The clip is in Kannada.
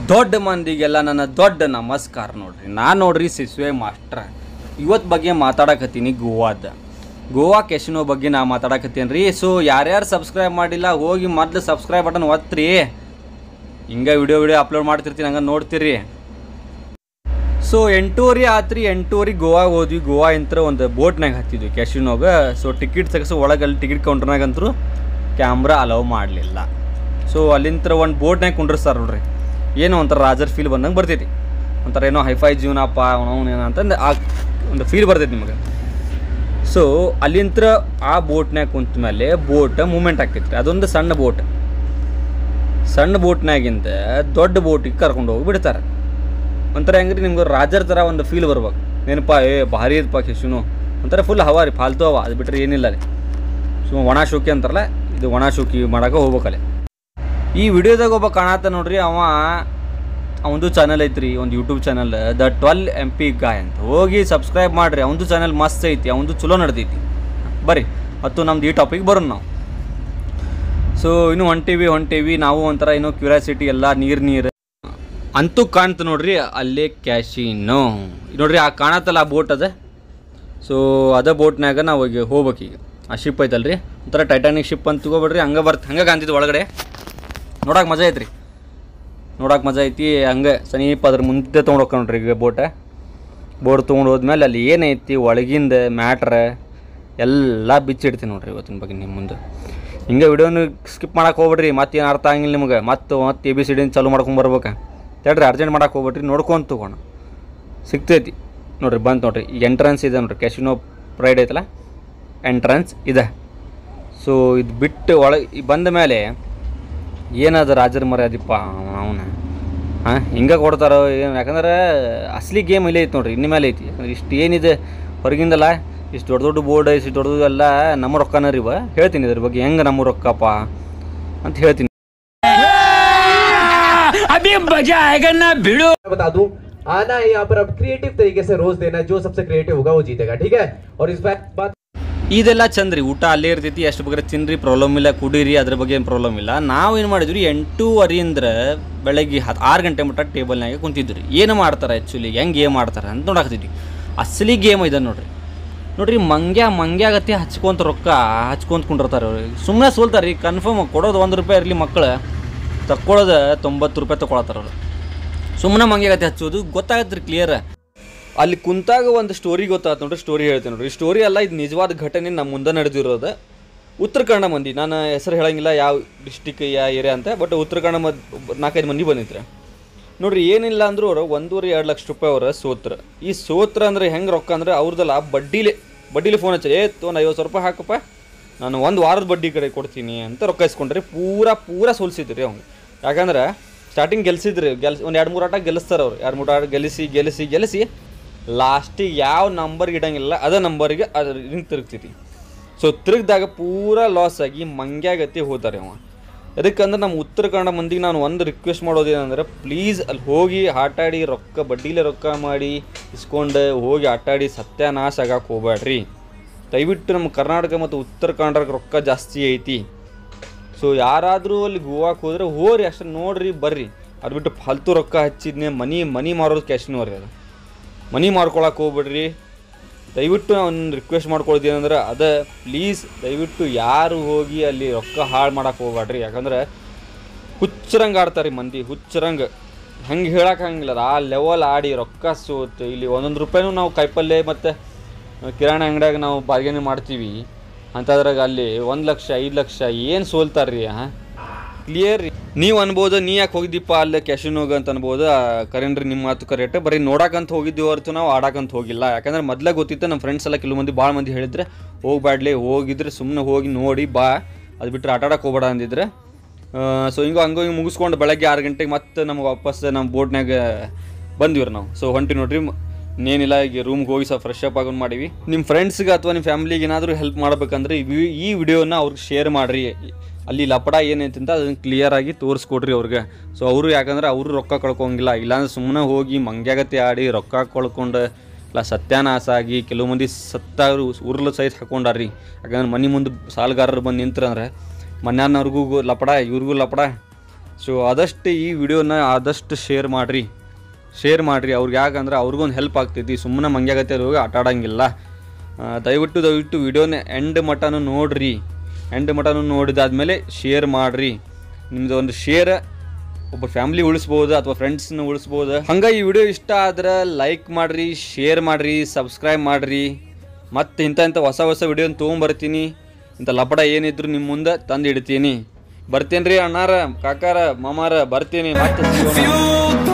ದೊಡ್ಡ ಮಂದಿಗೆಲ್ಲ ನನ್ನ ದೊಡ್ಡ ನಮಸ್ಕಾರ ನೋಡ್ರಿ ನಾನು ನೋಡ್ರಿ ಸಿಸ್ವೆ ಮಾಸ್ಟ್ರ ಇವತ್ತು ಬಗ್ಗೆ ಮಾತಾಡಕತ್ತೀನಿ ಗೋವಾದ ಗೋವಾ ಕೆಶಿನೋ ಬಗ್ಗೆ ನಾ ಮಾತಾಡಕತ್ತೀನಿ ರೀ ಸೊ ಯಾರ್ಯಾರು ಸಬ್ಸ್ಕ್ರೈಬ್ ಮಾಡಿಲ್ಲ ಹೋಗಿ ಮೊದಲು ಸಬ್ಸ್ಕ್ರೈಬ್ ಬಟನ್ ಒತ್ತಿರಿ ಹಿಂಗೆ ವಿಡಿಯೋ ವಿಡಿಯೋ ಅಪ್ಲೋಡ್ ಮಾಡ್ತಿರ್ತೀನಿ ಹಂಗೆ ನೋಡ್ತೀರಿ ಸೊ ಎಂಟೂವರೆ ಆತ್ರಿ ಎಂಟೂವರೆ ಗೋವಾ ಹೋದ್ವಿ ಗೋವಾ ಇಂತ್ರ ಒಂದು ಬೋಟ್ನಾಗ ಹತ್ತಿದ್ವಿ ಕ್ಯಾಶಿನೋಗ ಸೊ ಟಿಕೆಟ್ ತೆಗೆಸೋ ಒಳಗೆ ಅಲ್ಲಿ ಟಿಕೆಟ್ ಕೌಂಟರ್ನಾಗ ಅಂತೂ ಕ್ಯಾಮ್ರಾ ಅಲೌ ಮಾಡಲಿಲ್ಲ ಸೊ ಅಲ್ಲಿಂತ್ರ ಒಂದು ಬೋಟ್ನಾಗ ಕುಂಡ್ರಿಸ್ತಾರೆ ನೋಡ್ರಿ ಏನೋ ಒಂಥರ ರಾಜರ್ ಫೀಲ್ ಬಂದಂಗೆ ಬರ್ತೈತಿ ಒಂಥರ ಏನೋ ಹೈಫೈ ಜೀವನಪ್ಪ ಅವನು ಏನೋ ಅಂತಂದು ಆ ಒಂದು ಫೀಲ್ ಬರ್ತೈತಿ ನಿಮಗೆ ಸೊ ಅಲ್ಲಿಂತ್ರ ಆ ಬೋಟ್ನಾಗ ಕುಂತ ಮೇಲೆ ಬೋಟ್ ಮೂಮೆಂಟ್ ಆಕೈತ್ರಿ ಅದೊಂದು ಸಣ್ಣ ಬೋಟ್ ಸಣ್ಣ ಬೋಟ್ನಾಗಿಂದ ದೊಡ್ಡ ಬೋಟಿಗೆ ಕರ್ಕೊಂಡು ಹೋಗಿ ಬಿಡ್ತಾರೆ ಒಂಥರ ಹೆಂಗ್ರಿ ನಿಮ್ಗೆ ರಾಜರ್ ಥರ ಒಂದು ಫೀಲ್ ಬರ್ಬೇಕು ನೆನಪ ಏ ಭಾರಿ ಇದಪ್ಪ ಕಿಶುನು ಒಂಥರ ಫುಲ್ ಹವಾ ರೀ ಫಾಲ್ತು ಹವ ಅದು ಬಿಟ್ಟರೆ ಏನಿಲ್ಲ ರೀ ಸುಮ್ಮ ಒಣ ಶೋಕಿ ಅಂತಾರಲ್ಲ ಇದು ಒಣ ಶೋಕಿ ಮಾಡಕ್ಕೆ ಹೋಗ್ಬೇಕಲ್ಲಿ ಈ ವಿಡಿಯೋದಾಗ ಒಬ್ಬ ಕಾಣತ್ತ ನೋಡ್ರಿ ಅವ ಅವಂದು ಚಾನಲ್ ಐತ್ರಿ ಒಂದು YouTube channel the twelve M P guy ಅಂತ ಹೋಗಿ ಸಬ್ಸ್ಕ್ರೈಬ್ ಮಾಡಿರಿ ಅವಂದು ಚಾನಲ್ ಮಸ್ತ್ ಐತಿ ಅವಂದು ಚಲೋ ನಡೆದೈತಿ ಬರ್ರಿ ಮತ್ತು ನಮ್ದು ಈ ಟಾಪಿಕ್ ಬರೋಣ ನಾವು ಸೊ ಇನ್ನು ಹೊಂಟೀವಿ ಹೊಂಟೀವಿ ನಾವು ಒಂಥರ ಏನೋ ಕ್ಯೂರಿಯಾಸಿಟಿ ಎಲ್ಲ ನೀರು ನೀರು ಅಂತೂ ಕಾಣ್ತು ನೋಡ್ರಿ ಅಲ್ಲೇ ಕ್ಯಾಶಿನೋ ನೋಡ್ರಿ ಆ ಕಾಣತ್ತಲ್ಲ ಆ ಬೋಟ್ ಅದ ಸೊ ಅದ ಬೋಟ್ನಾಗ ನಾವು ಈಗ ಹೋಗ್ಬೇಕು ಈಗ ಆ ಶಿಪ್ ಐತಲ್ರಿ ಒಂಥರ ಟೈಟಾನಿಕ್ ಶಿಪ್ ಅಂತ ತಗೋಬೇಡ್ರಿ ಹಂಗೆ ಬರ್ತ ಹಂಗೆ ಕಾಣ್ತಿದ್ದು ಒಳಗಡೆ ನೋಡಕ್ಕೆ ಮಜಾ ಐತ್ರಿ ನೋಡಕ್ಕೆ ಮಜಾ ಐತಿ ಹಂಗೆ ಸಮೀಪ ಅದ್ರ ಮುಂದೆ ತೊಗೊಂಡು ಹೋಗ್ಕ ನೋಡ್ರಿ ಈಗ ಬೋಟ ಬೋಟ್ ತೊಗೊಂಡು ಹೋದ್ಮೇಲೆ ಅಲ್ಲಿ ಏನೈತಿ ಒಳಗಿಂದ ಮ್ಯಾಟ್ರ ಎಲ್ಲ ಬಿಚ್ಚಿಡ್ತೀನಿ ನೋಡ್ರಿ ಇವತ್ತಿನ ಬಗ್ಗೆ ನಿಮ್ಮ ಮುಂದೆ ಹಿಂಗೆ ವಿಡಿಯೋನ ಸ್ಕಿಪ್ ಮಾಡಕ್ಕೆ ಹೋಗ್ಬೇಡ್ರಿ ಮತ್ತೆ ಏನು ಅರ್ಥ ಆಗಿಲ್ಲ ನಿಮಗೆ ಮತ್ತೆ ಮತ್ತೆ ಎ ಬಿ ಸಿ ಡಿನ ಚಾಲು ಮಾಡ್ಕೊಂಡು ಬರ್ಬೇಕು ತಡ್ರಿ ಅರ್ಜೆಂಟ್ ಮಾಡಕ್ಕೆ ಹೋಗ್ಬೇಡ್ರಿ ನೋಡ್ಕೊಂತ ತಗೋಣ ಸಿಗ್ತೈತಿ ನೋಡ್ರಿ ಬಂತು ನೋಡ್ರಿ ಈಗ ಎಂಟ್ರೆನ್ಸ್ ಇದೆ ನೋಡ್ರಿ ಕ್ಯಾಶಿನೋ ಪ್ರೈಡ್ ಐತಲ್ಲ ಎಂಟ್ರೆನ್ಸ್ ಇದೆ ಸೊ ಇದು ಬಿಟ್ಟು ಒಳಗೆ ಬಂದ ಮೇಲೆ ಏನದ ರಾಜರ ಮರ್ಯಾದಿಪ್ಪ ಅವನ ಹಾಂ ಹಿಂಗೆ ಕೊಡ್ತಾರೋ ಏನು ಯಾಕಂದ್ರೆ ಅಸಲಿ ಗೇಮ್ ಇಲ್ಲೇ ಐತಿ ನೋಡ್ರಿ ಇನ್ನು ಮೇಲೆ ಐತಿ ಯಾಕಂದ್ರೆ ಇಷ್ಟು ಏನಿದೆ ಹೊರಗಿಂದಲ್ಲ ಇಷ್ಟು ದೊಡ್ಡ ದೊಡ್ಡ ಬೋರ್ಡ್ ಇಷ್ಟು ದೊಡ್ಡದು ಎಲ್ಲ ನಮ್ಮ ರೊಕ್ಕನ ರೀ ಇವ ಹೇಳ್ತೀನಿ ಇದ್ರ ಬಗ್ಗೆ ಹೆಂಗೆ ನಮ್ಮ ರೊಕ್ಕಪ್ಪ ಅಂತ ಹೇಳ್ತೀನಿ मैं बता दूं आना है यहाँ पर अब क्रिएटिव तरीके से रोज देना है जो सबसे क्रिएटिव होगा वो जीतेगा ठीक है और इस बात बात ಇದೆಲ್ಲ ಚಂದ್ರಿ ಊಟ ಅಲ್ಲೇ ಇರ್ತೈತಿ ಎಷ್ಟು ಬೇಕಾದ್ರೆ ತಿನ್ರಿ ಪ್ರಾಬ್ಲಮ್ ಇಲ್ಲ ಕುಡೀರಿ ಅದ್ರ ಬಗ್ಗೆ ಏನು ಪ್ರಾಬ್ಲಮ್ ಇಲ್ಲ ನಾವು ಏನು ಮಾಡಿದ್ವಿ ಎಂಟೂವರೆಯಿಂದ ಬೆಳಗ್ಗೆ ಹತ್ತು ಆರು ಗಂಟೆ ಮಟ್ಟ ಟೇಬಲ್ನಾಗೆ ಕುಂತಿದ್ವಿ ಏನು ಮಾಡ್ತಾರೆ ಆ್ಯಕ್ಚುಲಿ ಹೆಂಗೆ ಗೇಮ್ ಆಡ್ತಾರೆ ಅಂತ ನೋಡಾಕತ್ತಿದ್ವಿ ಅಸಲಿ ಗೇಮ್ ಇದೆ ನೋಡ್ರಿ ನೋಡ್ರಿ ಮಂಗ್ಯ ಮಂಗ್ಯಾಗತ್ತೆ ಹಚ್ಕೊಂತ ರೊಕ್ಕ ಹಚ್ಕೊಂತ ಕುಂಡಿರ್ತಾರೆ ಅವ್ರು ಸುಮ್ಮನೆ ಸೋಲ್ತಾರೆ ರೀ ಕನ್ಫರ್ಮ್ ಕೊಡೋದು ಒಂದು ರೂಪಾಯಿ ಇರಲಿ ಮಕ್ಕಳು ತಕ್ಕೊಳ್ಳೋದು ತೊಂಬತ್ತು ರೂಪಾಯಿ ತಗೊಳತ್ತಾರ ಅವ್ರು ಸುಮ್ಮನೆ ಮಂಗ್ಯಾಗತ್ತೆ ಹಚ್ಚೋದು ಗೊತ್ತಾಗತ್ತೆ ರೀ ಕ್ಲಿಯರ್ ಅಲ್ಲಿ ಕುಂತಾಗ ಒಂದು ಸ್ಟೋರಿ ಗೊತ್ತಾಯ್ತು ನೋಡ್ರಿ ಸ್ಟೋರಿ ಹೇಳ್ತೀನಿ ನೋಡ್ರಿ ಸ್ಟೋರಿ ಅಲ್ಲ ಇದು ನಿಜವಾದ ಘಟನೆ ನಮ್ಮ ಮುಂದೆ ನಡೆದಿರೋದು ಉತ್ತರ ಕನ್ನಡ ಮಂದಿ ನಾನು ಹೆಸರು ಹೇಳಂಗಿಲ್ಲ ಯಾವ ಡಿಸ್ಟಿಕ್ ಯಾವ ಏರಿಯಾ ಅಂತ ಬಟ್ ಉತ್ತರ ಕನ್ನಡ ಮದ್ ನಾಲ್ಕೈದು ಮಂದಿ ಬಂದಿದ್ರೆ ನೋಡ್ರಿ ಏನಿಲ್ಲ ಅಂದ್ರೂ ಅವ್ರು ಒಂದೂವರೆ ಎರಡು ಲಕ್ಷ ರೂಪಾಯಿ ಅವ್ರ ಸೋತ್ರ ಈ ಸೋತ್ರ ಅಂದ್ರೆ ಹೆಂಗೆ ರೊಕ್ಕ ಅಂದ್ರೆ ಅವ್ರದ್ದೆಲ್ಲ ಬಡ್ಡಿಲೆ ಬಡ್ಡಿಲಿ ಫೋನ್ ಹಚ್ಚಿ ಏ ಒಂದು ಐವತ್ತು ಸಾವಿರ ರೂಪಾಯಿ ಹಾಕಪ್ಪ ನಾನು ಒಂದು ವಾರದ ಬಡ್ಡಿ ಕಡೆ ಕೊಡ್ತೀನಿ ಅಂತ ರೊಕ್ಕ ಇಸ್ಕೊಂಡ್ರಿ ಪೂರಾ ಪೂರಾ ಸೋಲ್ಸಿದ್ರಿ ಅವ್ನು ಯಾಕಂದ್ರೆ ಸ್ಟಾರ್ಟಿಂಗ್ ಗೆಲ್ಸಿದ್ರಿ ಗೆಲ್ಸ್ ಒಂದು ಎರಡು ಮೂರು ಆಟ ಗೆಲ್ಲಿಸ್ತಾರೆ ಅವ್ರು ಎರಡು ಮೂರು ಆಟ ಗೆಲ್ಲಿಸಿ ಗೆಲ್ಲಿಸಿ ಗೆಲ್ಲಿಸಿ ಲಾಸ್ಟಿಗೆ ಯಾವ ನಂಬರ್ಗೆ ಇಡಂಗಿಲ್ಲ ಅದೇ ನಂಬರ್ಗೆ ಅದು ಹಿಂಗೆ ತಿರುಗ್ತೈತಿ ಸೊ ತಿರುಗಿದಾಗ ಪೂರಾ ಲಾಸ್ ಆಗಿ ಮಂಗ್ಯಾಗತಿ ಹೋತಾರೆ ಅವ ಅದಕ್ಕಂದ್ರೆ ನಮ್ಮ ಉತ್ತರ ಕನ್ನಡ ಮಂದಿಗೆ ನಾನು ಒಂದು ರಿಕ್ವೆಸ್ಟ್ ಮಾಡೋದೇನಂದ್ರೆ ಪ್ಲೀಸ್ ಅಲ್ಲಿ ಹೋಗಿ ಆಟಾಡಿ ರೊಕ್ಕ ಬಡ್ಡಿಲೆ ರೊಕ್ಕ ಮಾಡಿ ಇಸ್ಕೊಂಡು ಹೋಗಿ ಆಟಾಡಿ ಸತ್ಯಾನಾಶ ಆಗಕ್ಕೆ ಹೋಗ್ಬೇಡ್ರಿ ದಯವಿಟ್ಟು ನಮ್ಮ ಕರ್ನಾಟಕ ಮತ್ತು ಉತ್ತರ ಕನ್ನಡಕ್ಕೆ ರೊಕ್ಕ ಜಾಸ್ತಿ ಐತಿ ಸೊ ಯಾರಾದರೂ ಅಲ್ಲಿ ಗೋವಾಕ್ಕೆ ಹೋದ್ರೆ ಹೋರಿ ಅಷ್ಟೇ ನೋಡ್ರಿ ಬರ್ರಿ ಅದು ಬಿಟ್ಟು ಫಾಲ್ತು ರೊಕ್ಕ ಹಚ್ಚಿದ್ನೆ ಮನಿ ಮನಿ ಮಾರೋದು ಕ್ಯಾಶ್ನೂ ರೀ ಅದು ಮನಿ ಮಾರ್ಕೊಳಕ್ಕೆ ಹೋಗ್ಬೇಡ್ರಿ ದಯವಿಟ್ಟು ನಾನು ರಿಕ್ವೆಸ್ಟ್ ಮಾಡ್ಕೊಳ್ತೀನಿ ಅಂದ್ರೆ ಅದ ಪ್ಲೀಸ್ ದಯವಿಟ್ಟು ಯಾರು ಹೋಗಿ ಅಲ್ಲಿ ರೊಕ್ಕ ಹಾಳು ಮಾಡಕ್ಕೆ ಹೋಗ್ಬೇಡ್ರಿ ಯಾಕಂದ್ರೆ ಹುಚ್ಚರಂಗೆ ಆಡ್ತಾರೆ ಮಂದಿ ಹುಚ್ಚರಂಗೆ ಹಂಗೆ ಹೇಳಕ್ಕೆ ಹಂಗಿಲ್ಲ ಆ ಲೆವೆಲ್ ಆಡಿ ರೊಕ್ಕ ಸೋತು ಇಲ್ಲಿ ಒಂದೊಂದು ರೂಪಾಯಿನೂ ನಾವು ಕಾಯಿಪಲ್ಯ ಮತ್ತು ಕಿರಾಣಿ ಅಂಗಡಿಯಾಗ ನಾವು ಬಾರ್ಗೇನಿ ಮಾಡ್ತೀವಿ ಅಂತದ್ರಾಗ ಅಲ್ಲಿ ಒಂದು ಲಕ್ಷ ಐದು ಲಕ್ಷ ಏನು ಸೋಲ್ತಾರ್ರಿ ಹಾಂ ಕ್ಲಿಯರ್ ರೀ ನೀವು ಅನ್ಬೋದು ನೀ ಯಾಕೆ ಹೋಗಿದ್ದೀಪ್ಪ ಅಲ್ಲೇ ಕ್ಯಾಶಿನೋಗ ಅಂತ ಅನ್ಬೋದು ಕರೆನ್ರಿ ನಿಮ್ಮ ಮಾತು ಕರೆಕ್ಟ್ ಬರೀ ನೋಡಕ್ಕಂತ ಹೋಗಿದ್ದೀವಿ ಹೊರತು ನಾವು ಆಡಕ್ಕಂತ ಹೋಗಿಲ್ಲ ಯಾಕಂದ್ರೆ ಮೊದಲೇ ಗೊತ್ತಿತ್ತು ನಮ್ಮ ಫ್ರೆಂಡ್ಸ್ ಎಲ್ಲ ಕೆಲವು ಮಂದಿ ಭಾಳ ಮಂದಿ ಹೇಳಿದ್ರೆ ಹೋಗ್ಬ್ಯಾಡ್ಲಿ ಹೋಗಿದ್ರೆ ಸುಮ್ಮನೆ ಹೋಗಿ ನೋಡಿ ಬಾ ಅದು ಬಿಟ್ಟರೆ ಆಟ ಆಡಕ್ಕೆ ಹೋಗ್ಬೇಡ ಅಂದಿದ್ರೆ ಸೊ ಹಿಂಗೋ ಹಂಗೋ ಹಿಂಗೆ ಮುಗಿಸ್ಕೊಂಡು ಬೆಳಗ್ಗೆ ಆರು ಗಂಟೆಗೆ ಮತ್ತೆ ನಮ್ಗೆ ವಾಪಸ್ ನಮ್ಮ ಬೋಟ್ನಾಗ ಬಂದ್ವಿ ನಾವು ಸೊ ಹೊಂಟಿ ನೋಡ್ರಿ ಮ- ಇನ್ನೇನಿಲ್ಲ ಈಗ ರೂಮ್ಗೆ ಹೋಗಿ ಸ್ವಲ್ಪ ಫ್ರೆಶ್ ಅಪ್ ಆಗೋದು ಮಾಡೀವಿ ನಿಮ್ಮ ಫ್ರೆಂಡ್ಸ್ಗೆ ಅಥವಾ ನಿಮ್ಮ ಫ್ಯಾಮಿಲಿಗೆ ಏನಾದರೂ ಹೆಲ್ಪ್ ಮಾಡ್ಬೇಕಂದ್ರೆ ಈ ವಿ- ಈ ವಿಡಿಯೋನ ಅವ್ರಿಗೆ ಶೇರ್ ಮಾಡಿರಿ ಅಲ್ಲಿ ಲಪಡ ಏನೈತೆ ಅಂತ ಅದನ್ನು ಕ್ಲಿಯರ್ ಆಗಿ ತೋರಿಸ್ಕೊಡ್ರಿ ಅವ್ರಿಗೆ ಸೊ ಅವರು ಯಾಕಂದ್ರೆ ಅವರು ರೊಕ್ಕ ಕಳ್ಕೊಂಗಿಲ್ಲ ಇಲ್ಲಾಂದ್ರೆ ಸುಮ್ಮನೆ ಹೋಗಿ ಮಂಗ್ಯಾಗತ್ತೆ ಆಡಿ ರೊಕ್ಕ ಕಳ್ಕೊಂಡು ಇಲ್ಲ ಸತ್ಯಾನಾಶ ಆಗಿ ಕೆಲವು ಮಂದಿ ಸತ್ತಾರು ಉರ್ಲು ಸಹಿತ ಹಾಕೊಂಡಾರ್ರಿ ಯಾಕಂದ್ರೆ ಮನೆ ಮುಂದೆ ಸಾಲಗಾರರು ಬಂದು ನಿಂತ್ರಂದ್ರೆ ಮನ್ಯಾನವ್ರಿಗೂ ಲಪಡ ಇವ್ರಿಗೂ ಲಪಡ ಸೊ ಆದಷ್ಟು ಈ ವಿಡಿಯೋನ ಆದಷ್ಟು ಶೇರ್ ಮಾಡಿರಿ ಶೇರ್ ಮಾಡಿರಿ ಅವ್ರಿಗೆ ಯಾಕಂದ್ರೆ ಅವ್ರಿಗೊಂದು ಹೆಲ್ಪ್ ಆಗ್ತೈತಿ ಸುಮ್ಮನೆ ಮಂಗ್ಯಾಗತ್ತೆ ಹೋಗಿ ಆಟ ಆಡಂಗಿಲ್ಲ ಆ, ದಯವಿಟ್ಟು ದಯವಿಟ್ಟು ವಿಡಿಯೋನ ಎಂಡ್ ಮಟನು ನೋಡ್ರಿ ಎಂಡ್ ಮಟನು ನೋಡಿದಾದ್ಮೇಲೆ ಶೇರ್ ಮಾಡಿರಿ ನಿಮ್ದು ಒಂದು ಶೇರ್ ಒಬ್ಬ ಫ್ಯಾಮಿಲಿ ಉಳಿಸ್ಬೋದು ಅಥವಾ ಫ್ರೆಂಡ್ಸ್ನ ಉಳಿಸ್ಬೋದು ಹಂಗೆ ಈ ವಿಡಿಯೋ ಇಷ್ಟ ಆದ್ರೆ ಲೈಕ್ ಮಾಡಿರಿ ಶೇರ್ ಮಾಡಿರಿ ಸಬ್ಸ್ಕ್ರೈಬ್ ಮಾಡಿರಿ ಮತ್ತು ಇಂಥ ಇಂಥ ಹೊಸ ಹೊಸ ವಿಡಿಯೋನ ತೊಗೊಂಬರ್ತೀನಿ ಇಂಥ ಲಪಡ ಏನಿದ್ರು ನಿಮ್ಮ ಮುಂದೆ ತಂದು ಇಡ್ತೀನಿ ಬರ್ತೇನೆ ರೀ ಅಣ್ಣಾರ ಕಾಕಾರ ಮಾಮಾರ ಬರ್ತೀನಿ ಮತ್ತೆ ಸಿಗೋಣ. Few